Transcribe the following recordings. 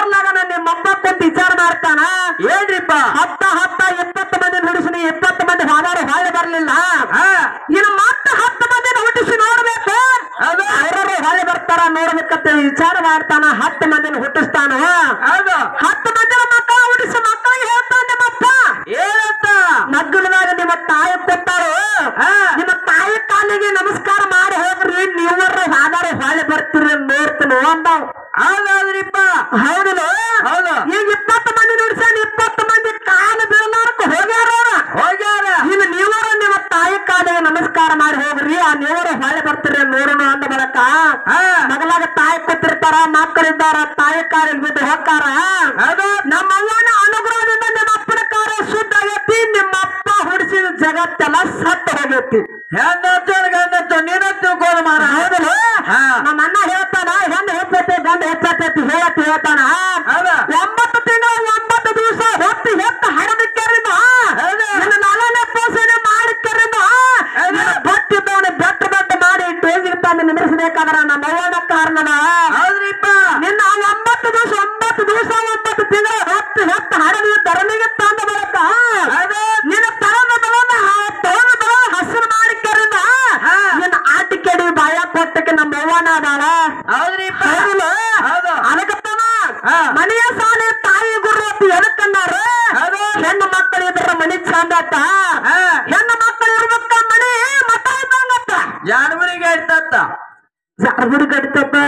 ಹೋಗ್ಲಾಗ ನಿಮ್ಮ ಅಪ್ಪ ಕುಂತ ವಿಚಾರ ಮಾಡ್ತಾನ ಏನ್ರಿಪ್ಪ ಹತ್ತ ಹತ್ತ ಇಪ್ಪತ್ತು ಮಂದಿ ಹುಡುಸಿನಿ ಇಪ್ಪತ್ತು ಮಂದಿ ಹಾಗಾರು ಹೊಳೆ ಬರ್ಲಿಲ್ಲ ಹಾ ಇನ್ನು ಮತ್ತೆ ಹತ್ತು ಮಂದಿ ಹುಟ್ಟಿಸಿ ನೋಡ್ಬೇಕು ಹೌದು. ಅವರವರು ಹೊಳೆ ಬರ್ತಾರ ನೋಡ್ಬೇಕಂತ ವಿಚಾರ ಮಾಡ್ತಾನ ಹತ್ತು ಮಂದಿನ ಹುಟ್ಟಿಸ್ತಾನ ಹೌದು ಹತ್ತು ಮಂದಿನ ಮಕ್ಕಳ ಹುಟ್ಟಿಸಿ ಮಕ್ಕಳಿಗೆ ಹೇಳ್ತಾನ ನಿಮ್ಮಪ್ಪ ಏನಂತ ನಗ್ಗಲದಾಗ ನಿಮ್ಮ ತಾಯಿ ಕೊಟ್ಟಾರು ಹಾ. ನಿಮ್ಮ ತಾಯಿ ಕಾಲಿಗೆ ನಮಸ್ಕಾರ ಮಾಡಿ ಹೋಗ್ರಿ ನೀವರ ಹಾಗಾರು ಹೊಳೆ ಬರ್ತೀರಿ ನೋಡ್ತೀನಿ ಅಂದವ್ ಹೌದೌದ್ರಿಪ್ಪ ಹೌದಲ್ಲ ಹೌದು. ಈಗ ಇಪ್ಪತ್ತು ಮಂದಿ ನುಡ್ಸ್ಯಾನ ಇಪ್ಪತ್ತು ಮಂದಿ ಕಾಲು ಬೀಳಲಾರಕ್ಕೆ ಹೋಗ್ಯಾರ ಅವ್ರ ಹೋಗ್ಯಾರ ಇನ್ನು ನೀವರು ನಿಮ್ಮ ತಾಯಿ ಕಾಲಿಗೆ ನಮಸ್ಕಾರ ಮಾಡಿ ಹೋಗ್ರಿ ಆ ನೀವರು ಹೊಳೆ ಬರ್ತೀರಿ ನೋಡೋಣ ಅಂದ ಬಳಕ ಹಾ. ಮಗಲಾಗ ತಾಯಿ ಕೂತಿರ್ತಾರ ಮಕ್ಕಳಿದ್ದಾರ ತಾಯಿ ಕಾಲಿಗೆ ಬಿದ್ದು ಹೋಗ್ತಾರ ಹೌದು ನಮ್ಮ ಅವ್ವನ ಅನುಗ್ರಹದಿಂದ ನಿಮ್ಮ ಅಪ್ಪನ ಕಾರ್ಯ ಶುದ್ಧ ಆಗೈತಿ ನಿಮ್ಮ ಅಪ್ಪ ಹುಡಿಸಿದ ಜಗತ್ತೆಲ್ಲ ಸತ್ತು ಹೋಗೈತಿ ಹೆಣ್ಣು ಗಂಡಚ್ಚು ನೀನ ತಿಳ್ಕೋದು ಮಾರ ಹೌದಲ್ಲ ಹಾ. ನಮ್ಮ ಅಣ್ಣ ಹೇಳ್ತಾನ ಹೆಣ್ಣು ಹೆಚ್ಚೈತಿ ಗಂಡ ಹೆಚ್ಚೈತಿ ಹೇಳತ್ ಹೇಳ್ತಾನ ಹೌದ ಒಂಬತ್ತು ತಿಂಗಳು ಒಂಬತ್ತು ದಿವಸ ಹೊತ್ತು ಹೆತ್ತು ಹಡದಕ್ಕೆರಿಂದ ಹೌದು. ನನ್ನ ನಾಲ್ಕನೇ ಪೋಷಣೆ ಮಾಡಿದ್ದರಿಂದ ಹೌದು. ಬಟ್ಟಿದ್ದವನು ಬೆಟ್ಟ ಬೆಟ್ಟ ಮಾಡಿ ಟೇಜಿಗೆ ತಂದು ನಿಂದ್ರಿಸಬೇಕಾದ್ರ ನಮ್ಮ ಅವ್ವನ ಕಾರಣದ ಹೌದ್ರಿಪ್ಪ ನಿನ್ನ ಒಂಬತ್ತು ದಿವಸ ಒಂಬತ್ತು ದಿವಸ ಒಂಬತ್ತು ತಿಂಗಳು ಹೊತ್ತು ಹೆತ್ತು ಹಡದಿ ತರನಿಗೆ ತಂದ ಬಳಿಕ ಹೌದು. ನಿನ್ನ ತರದ ಬಲನ ತೋದ ಬಲ ಹಸಿರು ಮಾಡಿ ಕರಿಂದ ಹಾ. ನಿನ್ನ ಆಟಿಕೆಡಿ ಬಾಯ ಕೊಟ್ಟಕ್ಕೆ ನಮ್ಮ ಅವ್ವನ ಅದಾಳ ಹೌದ್ರಿಪ್ಪ ಹೌದಲ್ಲ? ಹೌದು ಅದಕ್ಕತ್ತನ ಹಾ. ಮನೆಯ ಸಾಲೆ ತಾಯಿ ಗುರು ಅಂತ ಎದಕ್ಕನ್ನಾರ ಹೌದು. ಹೆಣ್ಣು ಮಕ್ಕಳು ಇದ್ರ ಮನಿ ಚಂದತ್ತ ಹಾ. ಹೆಣ್ಣು ಮಕ್ಕಳು ಇರ್ಬೇಕ ಮನಿ ಮತ ಇದ್ದಂಗತ್ತ ಜಾನವರಿಗೆ ಇರ್ತತ್ತ ಜಾರ್ಗುಡಿ ಕಡಿತಪ್ಪ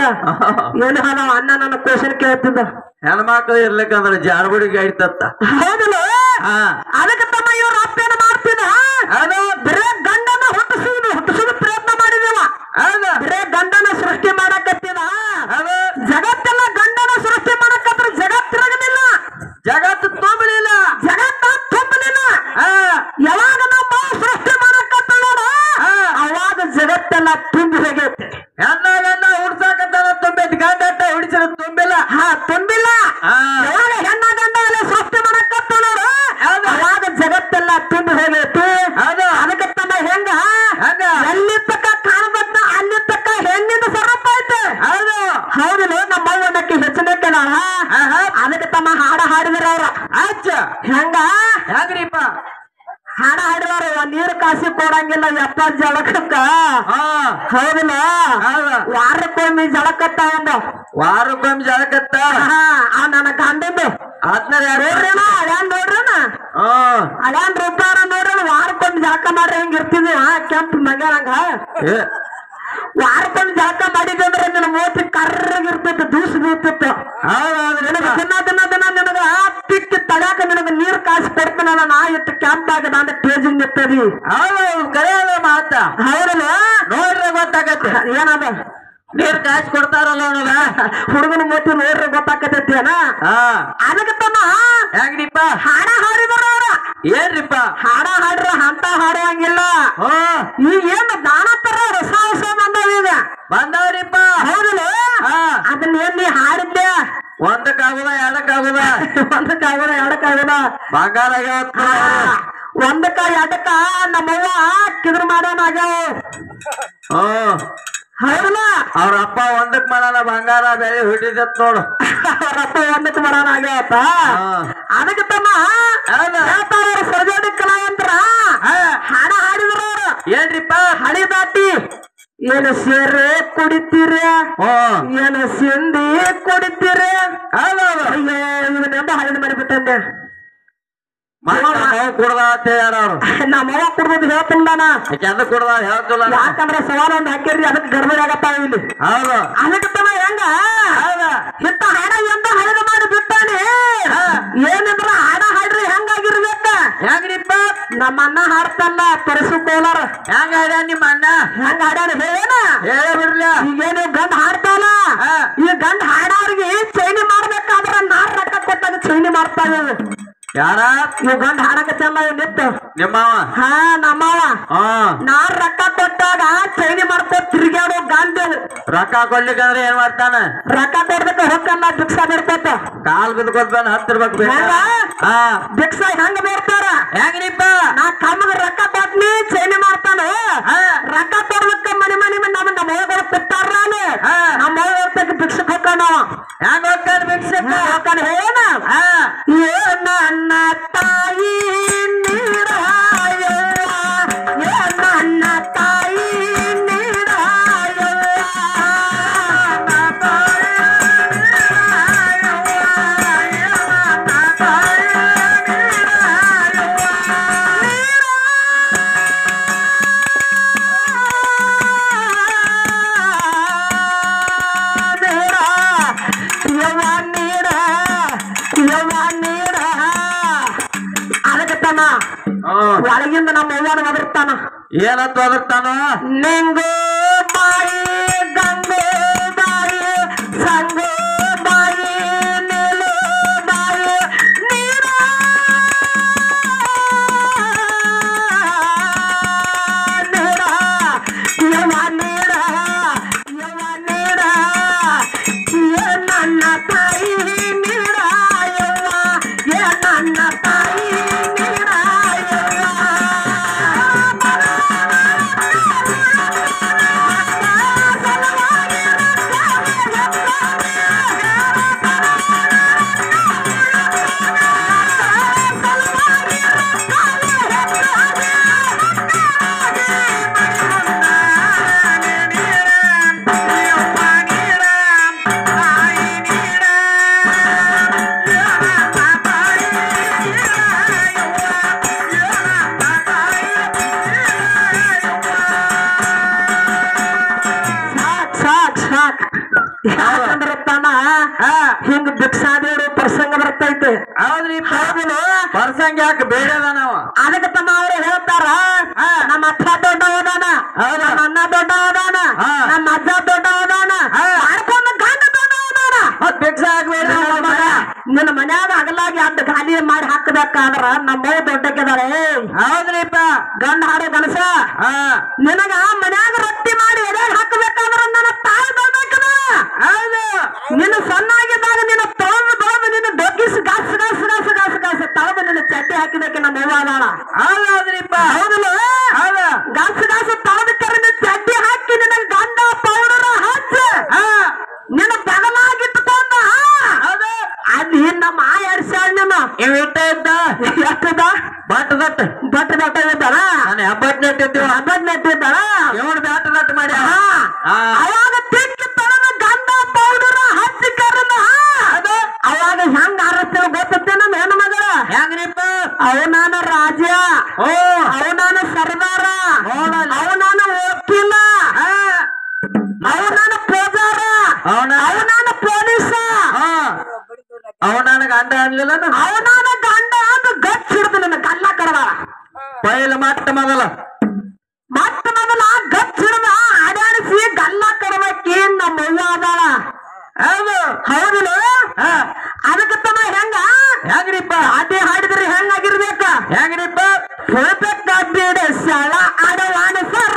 ಏನು ಹಣ ಅಣ್ಣ ನನ್ನ ಕ್ವಶನ್ ಕೇಳ್ತಿದ್ದ ಹೆಣ್ಮಕ್ಳು ಇರ್ಲಿಕ್ಕಂದ್ರ ಜಾನವರಿಗೆ ಇರ್ತತ್ತ ಹೌದಲ್ಲ ಹಾ ಅದಕ್ಕೆ ತಮ್ಮ ಇವ್ರ ಅಪ್ಪೇನ ಮಾಡ್ತಿದ ಹೌದು ಬರೇ ಗಂಡನ ಹುಟ್ಟಿಸುವುದು ಹುಟ್ಟಿಸುವುದು ಪ್ರಯತ್ನ ಮಾಡಿದೇವ ಹೌದು ಬರೇ ಗಂಡನ ಸೃಷ್ಟಿ ಮಾಡಕತ್ತಿದ ಹೌದು ಜಗತ್ತೆಲ್ಲ ಗಂಡನ ಸೃಷ್ಟಿ ಮಾಡಕತ್ರ ಜಗತ್ತಿರಗಲಿಲ್ಲ ಜಗತ್ತು ತುಂಬಲಿಲ್ಲ ಜಗತ್ತ ತುಂಬಲಿಲ್ಲ ಹಾ ಯಾವಾಗ ನಮ್ಮ ಸೃಷ್ಟಿ ಮಾಡಕತ್ತ ನೋಡ ಹಾ. ಅವಾಗ ಜಗತ್ತೆಲ್ಲ ತುಂಬಿ ಹೋಗೈತೆ ಹೆಣ್ಣ ಗಂಡ ಹುಡ್ಸಾಕತ್ತಾನ ತುಂಬೈತಿ ಗಂಡ ಅಟ್ಟ ಹುಡಿಸಿರ ತುಂಬಿಲ್ಲ ಹಾ ತುಂಬಿಲ್ಲ ಹಾ. ಯಾವಾಗ ಹೆಣ್ಣ ಗಂಡ ಎಲ್ಲ ಸೃಷ್ಟಿ ಮಾಡಕತ್ತ ನೋಡ ಹೌದು. ಅವಾಗ ಜಗತ್ತೆಲ್ಲ ತುಂಬಿ ಹೋಗೈತಿ ಹೌದು. ಅದಕ್ಕೆ ತಮ್ಮ ಹೆಂಗ ಹೆಂಗ? ಎಲ್ಲಿ ತಕ್ಕ ಕಾಣಬತ್ತ ಅಲ್ಲಿ ತಕ್ಕ ಹೆಣ್ಣಿನ ಸ್ವರೂಪ ಐತೆ ಹೌದು ಹೌದಿಲ್ಲ ನಮ್ಮ ಅವ್ವನಕ್ಕೆ ಹೆಚ್ಚಿನ ಕೆದಾಳ ಆಹಾ. ಅದಕ್ಕೆ ತಮ್ಮ ಹಾಡ ಹಾಡಿದ್ರ ಅವ್ರ ಅಚ್ಚ ಹೆಂಗ ಹೆಂಗ್ರಿಪ್ಪ ಹಾಡ ಹಾಡಿದಾರ ನೀರು ಕಾಸಿ ಕೊಡಂಗಿಲ್ಲ ಎಪ್ಪ ಜಳಕಕ್ಕ ಹಾ ಹೌದಿಲ್ಲ ಹೌದ ವಾರಕ್ಕೊಮ್ಮೆ ಜಳಕತ್ತ ಒಂದು ವಾರಕ್ಕೊಮ್ಮೆ ಜಳಕತ್ತ ಹಾ ಆ ನನ್ನ ಗಂಡಂದು ಹತ್ನಾರ ಯಾರು ನೋಡ್ರಿನ ಅಳ್ಯಾನ್ ನೋಡ್ರಿನ ಹಾ ಅಳ್ಯಾನ್ ರೂಪಾರ ನೋಡ್ರಿ ವಾರಕ್ಕೊಮ್ಮೆ ಜಳಕ ಮಾಡ್ರಿ ಹೆಂಗ್ ಇರ್ತಿದ್ವಿ ಹಾ ಕೆಂಪು ಮಗ್ಯಾರಂಗ ಏ ವಾರಕ್ಕೊಮ್ಮೆ ಜಳಕ ಮಾಡಿದ್ವಿ ಅಂದ್ರೆ ನಿನ್ನ ಮೂತಿ ಕರ್ರಗಿರ್ತಿತ್ತು ದೂಸ್ ಬೀಳ್ತಿತ್ತು ಹೌದೌದ್ರಿ ನಿನಗ ದಿನ ದಿನ ದಿನ ನಿನಗ ಪಿಕ್ ತಡ್ಯಾಕ ನಿನಗ ನೀರ್ ಕಾಸಿ ಕೊಡ್ತಾನಲ್ಲ ನಾ ಇಟ್ಟು ಕ್ಯಾಂಪ್ ಆಗದ ಅಂತ ಟೇಜಿಂಗ್ ನಿತ್ತದಿ ಹೌದು ಕರೆ ಅದ ಮಾತ ಹೌದಲ್ಲ ನೋಡ್ರಿ ಗೊತ್ತಾಗತ್ತೆ ಏನದ ನೀರ್ ಕಾಸು ಕೊಡ್ತಾರಲ್ಲ ಅನ್ನೋದ ಹುಡುಗನ ಮೂತಿ ನೋಡ್ರಿ ಗೊತ್ತಾಕತೈತಿ ಅನ ಹಾ ಅದಕ್ಕೆ ತಮ್ಮ ಹೆಂಗ್ರಿಪ್ಪ ಹಾಡ ಹಾಡಿದಾರ ಅವ್ರ ಏನ್ರಿಪ್ಪ ಹಾಡ ಹಾಡ್ರ ಅಂತ ಹಾಡುವಂಗಿಲ್ಲ ಹೋ ಈಗ ಏನು ದಾನ ತರ ಹೊಸ ಹೊಸ ಬಂದವ ಈಗ ಬಂದವ್ರಿಪ್ಪ ಹೌದಲ್ಲ ಹಾ ಅದನ್ನ ಏನ್ ನೀ ಹಾಡಿದ್ದೆ ಒಂದಕ್ಕಾಗುದ ಎರಡಕ್ಕಾಗುದ ಒಂದಕ್ಕಾಗೋದ ಎರಡಕ್ಕಾಗೋದ ಬಂಗಾರ ಆಗ್ಯಾವತ್ತ ಒಂದಕ್ಕ ಎರಡಕ್ಕ ನಮ್ಮವ್ವ ಕಿದ್ರ ಮಾಡೋಣ ಆಗ್ಯಾವ ಹ್ಮ್ ಹೌದಲ್ಲ ಅವ್ರ ಅಪ್ಪ ಒಂದಕ್ ಮಾಡಣ ಬಂಗಾರ ಬೆಳೆ ಹುಟ್ಟಿದತ್ ನೋಡು ರಪ್ಪ ಒಂದಕ್ಕೆ ಮಾಡೋಣ ಆಗ್ಯಾವತ್ತ ಹಾ. ಅದಕ್ಕೆ ತಮ್ಮ ಹೌದು. ಹೇಳ್ತಾರ ಅವ್ರು ಸರ್ಜೋಡಿ ಕಲಾವಂತರ ಹಾ. ಹಾಡ ಹಾಡಿದ್ರು ಅವ್ರು ಏನ್ರಿಪ್ಪ ಹಳಿ ದಾಟಿ ಏನು ಸೇರೆ ಕುಡಿತೀರ ಹ್ಮ್ ಏನು ಸಿಂಧಿ ಕುಡಿತೀರ ಹೌದೌದು ಅಯ್ಯೋ ಇವನ್ನೆಂದ ಹಳಿದ ಮಾಡಿಬಿಟ್ಟಂದೆ ನಾವು ಕುಡ್ದ ಅಂತ ಹೇಳ್ಯಾರ ಅವ್ರು ನಮ್ಮವ್ವ ಕುಡ್ದು ಹೇಳ್ತಿಲ್ದಾನ ಕೆಂದ ಕುಡ್ದ ಹೇಳ್ತಿಲ್ಲ ನಾ. ಯಾಕಂದ್ರೆ ಸವಾಲ ಒಂದು ಹಾಕಿರ್ರಿ ಅದಕ್ಕೆ ಗರ್ಭ ಆಗತ್ತಾವ ಇಲ್ಲಿ ಹೌದು ಅದಕ್ಕೆ ತಮ್ಮ ಹೆಂಗ ಹೌದ ಇಂತ ಹಾಡ ಎಂತ ಹಳಿದ ಮಾಡಿ ಬಿಟ್ಟಾನೆ ಹಾ. ಏನಿದ್ರ ಹಾಡ ಹಾಡ್ರಿ ಹೆಂಗಾಗಿರ್ಬೇಕ ಹೆಂಗ್ರಿಪ್ಪ ನಮ್ಮ ಅಣ್ಣ ಹಾಡ್ತಲ್ಲ ಪರಸು ಕೋಲಾರ ಹೆಂಗ ಹೇಳ್ಯಾನ ನಿಮ್ಮ ಅಣ್ಣ ಹೆಂಗ ಹಾಡ್ಯಾನ ಹೇಳೇನ ಹೇಳ ಬಿಡ್ಲ ಈಗೇನು ಗಂಡ ಹಾಡ್ತಾನ ಹಾ. ಈ ಗಂಡ ಹಾಡೋರಿಗೆ ಚೈನಿ ಮಾಡ್ಬೇಕಾದ್ರ ನಾರ್ ರೊಕ್ಕ ಕೊಟ್ಟಾಗ ಚೈನಿ ಮಾಡ್ತಾವೆ ಇವು. ಯಾರ ಇವ್ ಗಂಡ ಹಾಡಕತ್ತಲ್ಲ ಇವ್ ನಿತ್ತು ನಿಮ್ಮವ ಹಾ ನಮ್ಮವ ಹಾ ನಾರ್ ರೊಕ್ಕ ಕೊಟ್ಟಾಗ ಚೈನಿ ಮಾಡ್ಕೊ ತಿರ್ಗ್ಯಾಡೋ ಗಾಂಧಿ ರೊಕ್ಕ ಕೊಡ್ಲಿಕ್ಕಂದ್ರೆ ಏನ್ ಮಾಡ್ತಾನ ರೊಕ್ಕ ಕೊಡ್ಬೇಕು ಹೊಕ್ಕಲ್ಲ ಭಿಕ್ಷಾ ಬಿಡ್ಕೋತ ಕಾಲ್ ಬಿದ್ಕೊತ್ ಬಂದ್ ಹತ್ತಿರ್ಬೇಕು ಬೇಕ ಹೆಂಗ? ಹಾ ಭಿಕ್ಷಾ ಹೆಂಗ ಬೇಡ್ತಾರ ಹೆಂಗ್ರಿಪ್ಪ ನಾ ಕಮ್ಮಗ ರೊಕ್ಕ ಕೊಟ್ನಿ ಚೈನಿ ಮಾಡ್ತಾನ ಹಾ. ರೊಕ್ಕ ಕೊಡ್ಬೇಕ ಮನಿ ಮನಿ ನಮ್ಮ ನಮ್ಮ ಹೋಗೋರು ಕೊಟ್ಟಾರ ಹಾ. ನಮ್ಮ ಹೋಗ್ತಕ್ಕ ಭಿಕ್ಷಕ್ ಹೋಗ್ತಾನ ಹೆಂಗ್ ಹೋಗ್ತಾನ ಭಿಕ್ಷಕ ಹೋಗ್ತಾನ ಒಳಗಿಂದ ನಮ್ಮ ಅವ್ವನ ಒದರ್ತಾನ ಏನಂತ ಓದಿರ್ತಾನೋ ನಿಂಗು ಬಾಯಿ ಗಂಗು ಬಾಯಿ ಸಂಗು ಬಾಯಿ ನೀಲು ಬಾಯಿ ನೀರ ನೀರ ಯವ ನೀರ ಯವ ನೀರ ಏ ನನ್ನ ತಾಯಿ ನೀರ ಯವ್ವ ಏ ನನ್ನ ತಾಯಿ ನೀರ ಯವ್ವ ಸಾಕ್ ಸಾಕ್ ಸಾಕ್ ಯಾಕಂದ್ರ ತಮ್ಮ ಹಿಂಗ ಭಿಕ್ಷಾದೇವ್ರು ಪ್ರಸಂಗ ಬರ್ತೈತೆ ಹೌದ್ರಿ ಪರ್ಸಂಗ್ ಯಾಕೆ ಬೇಡದ ನಾವು ಅದಕ್ಕೆ ತಮ್ಮ ಅವ್ರು ಹೇಳ್ತಾರ ನಮ್ಮ ಅಪ್ಪ ದೊಡ್ಡ ಹೋದಾನ ಹೌದು. ನಮ್ಮ ಅಣ್ಣ ದೊಡ್ಡ ಹೋದಾನ ಹಾ. ನಮ್ಮ ಅಜ್ಜ ದೊಡ್ಡ ಹೋದಾನ ಹಾ. ಮಾಡ್ಕೊಂಡ ಗಂಡ ದೊಡ್ಡ ಹೋದಾನ ಮತ್ ಭಿಕ್ಷೆ ಹಾಕ್ಬೇಡ ನನ್ನ ಮಗ, ನಿನ್ನ ಮನ್ಯಾಗ ಅಗಲಾಗಿ ಅಡ್ಡ ಖಾಲಿ ಮಾಡಿ ಹಾಕಬೇಕಾದ್ರ ನಮ್ಮ ದೊಡ್ಡಕ್ಕಿದಾರೆ ಹೌದ್ರಿಪ್ಪ ಗಂಡ ಹಾಡು ಗಣಸ ಹಾ ನಿನಗ ಮನ್ಯಾಗ ರೊಟ್ಟಿ ಮಾಡಿ ಎಡೆ ಹಾಕಬೇಕಾದ್ರ ನನ್ನ ತಾಯಿ ಬರ್ಬೇಕದ ಹೌದು ನಿನ್ನ ಸಣ್ಣಾಗಿದ್ದಾಗ ನಿನ್ನ ತೊಳೆದು ತೊಳೆದು ನಿನ್ನ ಡೊಕ್ಕಿಸ್ ಗಾಸ್ ಗಾಸ್ ಗಾಸ್ ಗಾಸ್ ಗಾಸ್ ತಳದು ನಿನ್ನ ಚಡ್ಡಿ ಹಾಕಿದಕ್ಕೆ ನಮ್ಮ ಅವ್ವ ಅದಾಳ ಹೌದು ಹೌದ್ರಿಪ್ಪ ಹೌದಲ್ಲ ಹೌದು ಗಾಸ್ ಗಾಸ್ ತಳದ ಕರೆದ ಚಡ್ಡಿ ಹಾಕಿ ನಿನ್ನ ಗಂಡ ಪೌಡರ್ ಹಚ್ಚ ಹಾ ನಿನ್ನ ಬಗಲಾಗಿಟ್ಟುಕೊಂಡ ಹೌದು ಅಲ್ಲಿ ನಮ್ಮ ಆ ಎಡ್ಸಾಳ್ ನೀನು ಇವ್ ಇಟ್ಟ ಇದ್ದ ಎಷ್ಟದ ಬಟ್ ದಟ್ ಬಟ್ ಬಟ್ಟ ಇದ್ದಾಳ ನಾನು ಹೆಬ್ಬಟ್ ನೆಟ್ಟಿದ್ದೀವ ಹಬ್ಬದ್ ನೆಟ್ಟಿದ್ದಾಳ ಇವನ್ ಬ್ಯಾಟ್ ದಟ್ ಮಾಡಿ ಹಾ. ಅವಾಗ ತಿಕ್ಕಿ ತಳದ ಗಂಡ ಪೌಡರ್ ಹಚ್ಚಿ ಕರೆದ ಅದು ಅವಾಗ ಹೆಂಗ್ ಆರಸ್ತೇವ ಗೊತ್ತೇ ನಮ್ಮ ಹೆಣ್ಣು ಮಗಳ ಹೆಂಗ್ರಿಪ್ಪ ಅವನಾನ ರಾಜ ಓ ಅವನಾನ ಸರ್ದಾರ ನೋಡಲ್ಲ. ಅವನಾನ ವಕೀಲ ಹಾ ಅವನಾನ ಪೂಜಾರ ಅವನ ಅವನಾನ ಪೊಲೀಸ ಹಾ ಅವ ನನಗ ಅಂಡ ಅನ್ಲಿಲ್ಲ ಅವನಾನ ಗಂಡ ಅಂತ ಗಚ್ ಹಿಡ್ದು ನನ್ನ ಕಲ್ಲ ಕಡದ ಪೈಲ ಮಟ್ಟ ಮೊದಲ ಮತ್ತ ಮೊದಲ ಗಚ್ ಹಿಡ್ದ ಅಡ್ಯಾಡಿಸಿ ಗಲ್ಲ ಕಡಬೇಕಿ ನಮ್ಮ ಅವ್ವ ಅದಾಳ ಹೌದು ಹೌದಿಲ್ಲ ಹಾ ಅದಕ್ಕೆ ತಮ್ಮ ಹೆಂಗ ಹೆಂಗ್ರಿಪ್ಪ ಅದೇ ಹಾಡಿದ್ರೆ ಹೆಂಗಾಗಿರ್ಬೇಕ ಹೆಂಗ್ರಿಪ್ಪ ಹೋಗ್ಬೇಕ ಬಿಡ ಸಳ ಅಡವಾನಸ